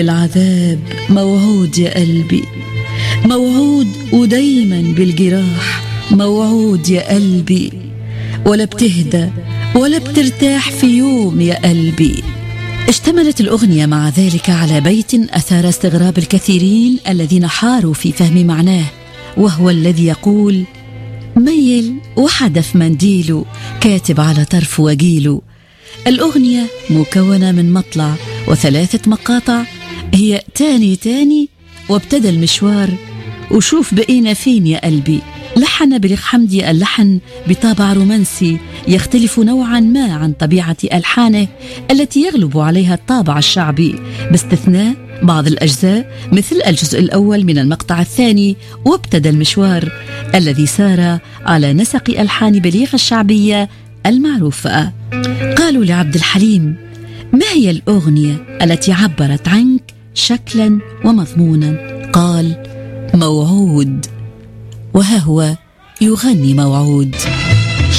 العذاب موعود يا قلبي موعود ودايما بالجراح موعود يا قلبي ولا بتهدى ولا بترتاح في يوم يا قلبي اشتملت الأغنية مع ذلك على بيت أثار استغراب الكثيرين الذين حاروا في فهم معناه وهو الذي يقول ميل وحدف منديله كاتب على طرف وجيله الأغنية مكونة من مطلع وثلاثة مقاطع هي تاني تاني وابتدى المشوار وشوف بقينا فين يا قلبي لحن بليغ حمدي اللحن بطابع رومانسي يختلف نوعا ما عن طبيعة ألحانه التي يغلب عليها الطابع الشعبي باستثناء بعض الأجزاء مثل الجزء الأول من المقطع الثاني وابتدى المشوار الذي سار على نسق ألحان بليغ الشعبية المعروفة قالوا لعبد الحليم ما هي الأغنية التي عبرت عنك شكلا ومضمونا قال موعود وها هو يغني موعود